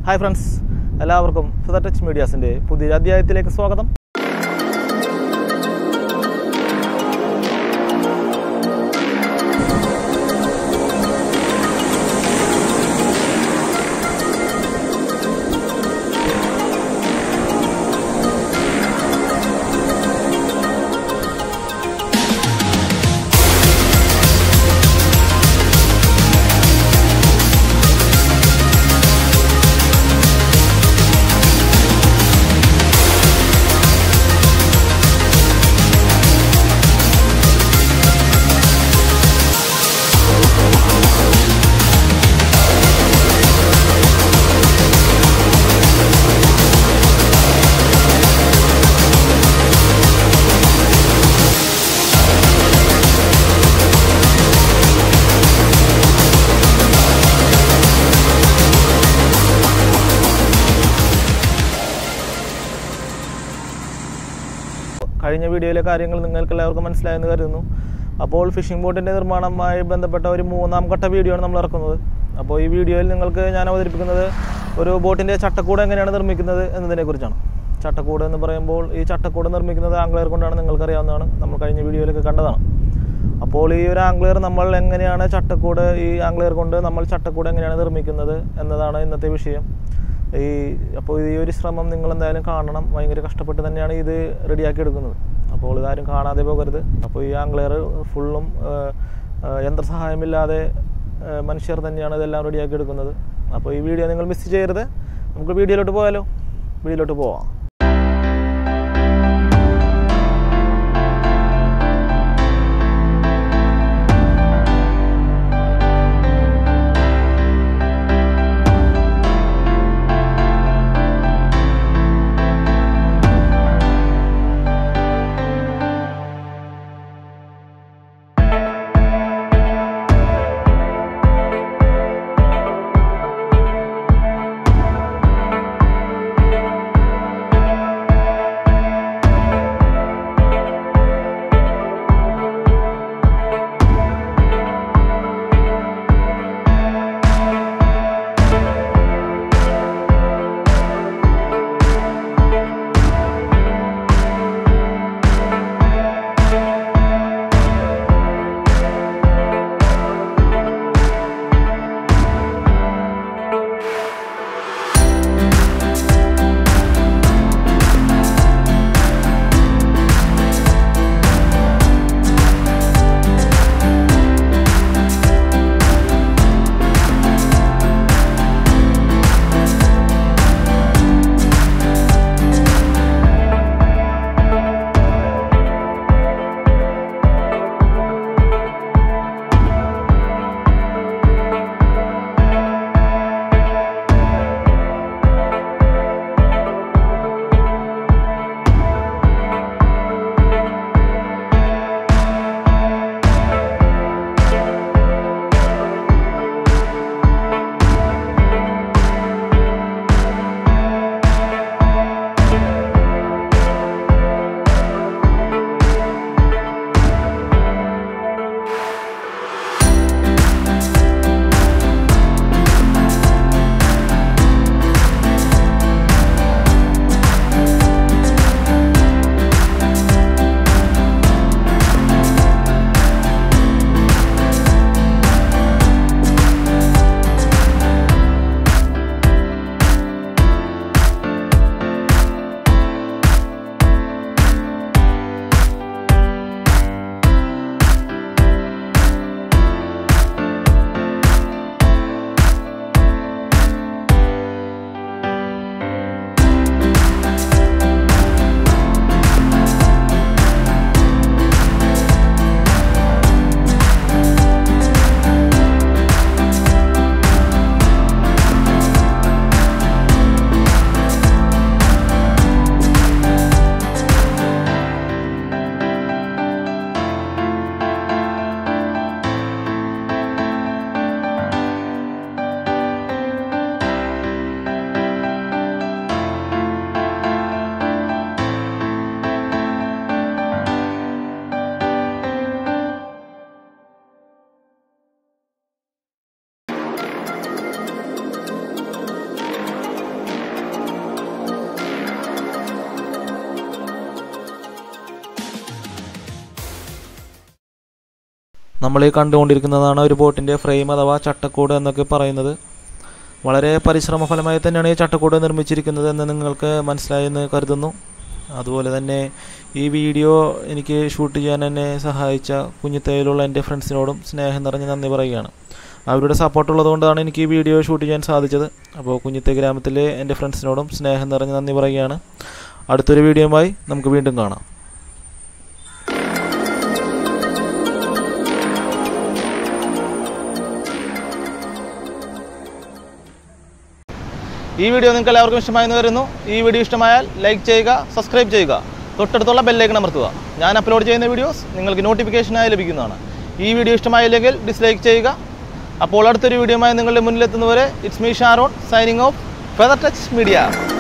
hi friends എല്ലാവർക്കും ഫിദർ touch മീഡിയാസിൻ്റെ പുതിയ അധ്യായത്തിലേക്ക് സ്വാഗതം കഴിഞ്ഞ വീഡിയോയിലെ കാര്യങ്ങൾ നിങ്ങൾക്ക് എല്ലാവർക്കും മനസ്സിലായെന്ന് കരുതുന്നു അപ്പോൾ ഫിഷിംഗ് ബോട്ടിൻ്റെ നിർമ്മാണവുമായി ബന്ധപ്പെട്ട ഒരു മൂന്നാം ഘട്ട വീഡിയോ ആണ് നമ്മൾ ഇറക്കുന്നത് അപ്പോൾ ഈ വീഡിയോയിൽ നിങ്ങൾക്ക് ഞാൻ അവതരിപ്പിക്കുന്നത് ഒരു ബോട്ടിൻ്റെ ചട്ടക്കൂട് എങ്ങനെയാണ് നിർമ്മിക്കുന്നത് എന്നതിനെക്കുറിച്ചാണ് ചട്ടക്കൂട് എന്ന് പറയുമ്പോൾ ഈ ചട്ടക്കൂട് നിർമ്മിക്കുന്നത് ആംഗ്ലയർ കൊണ്ടാണ് നിങ്ങൾക്കറിയാവുന്നതാണ് നമ്മൾ കഴിഞ്ഞ വീഡിയോയിലൊക്കെ കണ്ടതാണ് അപ്പോൾ ഈ ഒരു ആംഗ്ലയർ നമ്മൾ എങ്ങനെയാണ് ചട്ടക്കൂട് ഈ ആംഗ്ലയർ കൊണ്ട് നമ്മൾ ചട്ടക്കൂട് എങ്ങനെയാണ് നിർമ്മിക്കുന്നത് എന്നതാണ് ഇന്നത്തെ വിഷയം ഈ അപ്പോൾ ഈ ഒരു ശ്രമം നിങ്ങൾ എന്തായാലും കാണണം ഭയങ്കര കഷ്ടപ്പെട്ട് തന്നെയാണ് ഇത് റെഡിയാക്കി എടുക്കുന്നത് അപ്പോൾ ഇതാരും കാണാതെ പോകരുത് അപ്പോൾ ഈ ആംഗ്ലയർ ഫുള്ളും യന്ത്രസഹായമില്ലാതെ ആ, മനുഷ്യർ തന്നെയാണ് ഇതെല്ലാം റെഡിയാക്കി എടുക്കുന്നത് അപ്പോൾ ഈ വീഡിയോ നിങ്ങൾ മിസ് ചെയ്യരുത് നമുക്ക് വീഡിയോയിലോട്ട് പോയാലോ വീഡിയോയിലോട്ട് പോവാം നമ്മൾ ഈ കണ്ടുകൊണ്ടിരിക്കുന്നതാണ് ഒരു ബോട്ടിൻ്റെ ഫ്രെയിം അഥവാ ചട്ടക്കൂട് എന്നൊക്കെ പറയുന്നത് വളരെ പരിശ്രമഫലമായി തന്നെയാണ് ഈ ചട്ടക്കൂട് നിർമ്മിച്ചിരിക്കുന്നത് എന്ന് നിങ്ങൾക്ക് മനസ്സിലായെന്ന് കരുതുന്നു അതുപോലെ തന്നെ ഈ വീഡിയോ എനിക്ക് ഷൂട്ട് ചെയ്യാൻ എന്നെ സഹായിച്ച കുഞ്ഞിത്തയിലുള്ള എൻ്റെ ഫ്രണ്ട്സിനോടും സ്നേഹം നിറഞ്ഞ് നന്ദി പറയുകയാണ് അവരുടെ സപ്പോർട്ട് ഉള്ളതുകൊണ്ടാണ് എനിക്ക് ഈ വീഡിയോ ഷൂട്ട് ചെയ്യാൻ സാധിച്ചത് അപ്പോൾ കുഞ്ഞിത്തെ ഗ്രാമത്തിലെ എൻ്റെ ഫ്രണ്ട്സിനോടും സ്നേഹം നിറഞ്ഞ് നന്ദി പറയുകയാണ് അടുത്തൊരു വീഡിയോയുമായി നമുക്ക് വീണ്ടും കാണാം ഈ വീഡിയോ നിങ്ങൾക്ക് എല്ലാവർക്കും ഇഷ്ടമായെന്ന് വരുന്നു ഈ വീഡിയോ ഇഷ്ടമായാൽ ലൈക്ക് ചെയ്യുക സബ്സ്ക്രൈബ് ചെയ്യുക തൊട്ടടുത്തുള്ള ബെല്ലൈക്കൺ അമർത്തുക ഞാൻ അപ്ലോഡ് ചെയ്യുന്ന വീഡിയോസ് നിങ്ങൾക്ക് നോട്ടിഫിക്കേഷനായി ലഭിക്കുന്നതാണ് ഈ വീഡിയോ ഇഷ്ടമായില്ലെങ്കിൽ ഡിസ്ലൈക്ക് ചെയ്യുക അപ്പോൾ അടുത്തൊരു വീഡിയോയുമായി നിങ്ങളുടെ മുന്നിലെത്തുന്നവരെ it's me Sharon signing off feather touch media